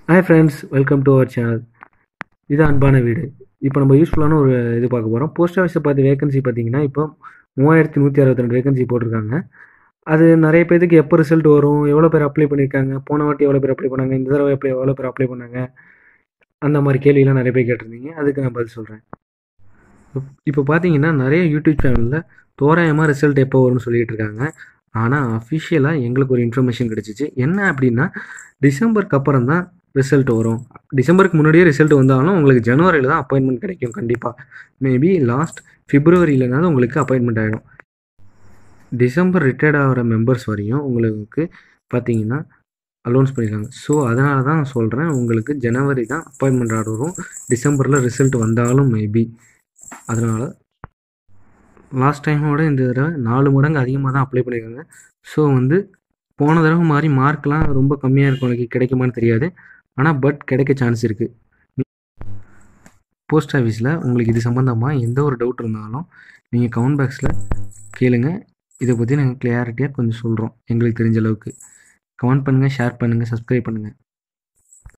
hi friends welcome to our channel இது அன்பான வீடு இப்போ நம்ம யூஸ்ஃபுல்லான ஒரு இது பார்க்க போகிறோம் போஸ்ட் ஆஃபீஸை பார்த்து வேகன்சி பார்த்தீங்கன்னா இப்போ மூவாயிரத்தி நூற்றி அறுபத்தி ரெண்டு வேகன்சி போட்டிருக்காங்க அது நிறைய பேருக்கு எப்போ ரிசல்ட் வரும் எவ்வளோ பேர் அப்ளை பண்ணியிருக்காங்க போன வாட்டி எவ்வளோ பேர் அப்ளை பண்ணாங்க இந்த தடவை எப்படி எவ்வளோ பேர் அப்ளை பண்ணாங்க அந்த மாதிரி கேள்வியெல்லாம் நிறைய பேர் கேட்டிருந்தீங்க அதுக்கு நான் பதில் சொல்கிறேன் இப்போ பார்த்தீங்கன்னா நிறைய யூடியூப் சேனலில் தோராயமாக ரிசல்ட் எப்போ வரும்னு சொல்லிட்டு இருக்காங்க ஆனால் அஃபிஷியலாக எங்களுக்கு ஒரு இன்ஃபர்மேஷன் கிடச்சிச்சு என்ன அப்படின்னா டிசம்பருக்கு அப்புறம் தான் ரிசல்ட் வரும் டிசம்பருக்கு முன்னாடியே ரிசல்ட் வந்தாலும் உங்களுக்கு ஜனவரியில் தான் அப்பாயின்மெண்ட் கிடைக்கும் கண்டிப்பாக மேபி லாஸ்ட் ஃபிப்ரவரியிலனாலும் உங்களுக்கு அப்பாயின்மெண்ட் ஆகிடும் டிசம்பர் ரிட்டையர்ட் ஆகிற மெம்பர்ஸ் வரையும் உங்களுக்கு பார்த்தீங்கன்னா அலௌன்ஸ் பண்ணியிருக்காங்க ஸோ அதனால தான் நான் சொல்கிறேன் உங்களுக்கு ஜனவரி தான் அப்பாயின்மெண்ட் ஆர்டர் வரும் டிசம்பரில் ரிசல்ட் வந்தாலும் மேபி அதனால் லாஸ்ட் டைமோட இந்த தடவை நாலு மடங்கு அதிகமாக தான் அப்ளை பண்ணியிருக்காங்க ஸோ வந்து போன தடவை மாதிரி மார்க்லாம் ரொம்ப கம்மியாக இருக்கவங்களுக்கு கிடைக்குமான்னு தெரியாது ஆனால் பட் கிடைக்க சான்ஸ் இருக்குது போஸ்ட் ஆஃபீஸில் உங்களுக்கு இது சம்மந்தமாக எந்த ஒரு டவுட் இருந்தாலும் நீங்கள் கமெண்ட் பாக்ஸில் கேளுங்க இதை பற்றி நாங்கள் கிளியாரிட்டியாக கொஞ்சம் சொல்கிறோம் எங்களுக்கு தெரிஞ்ச அளவுக்கு கமெண்ட் பண்ணுங்கள் ஷேர் பண்ணுங்கள் சப்ஸ்கிரைப் பண்ணுங்கள்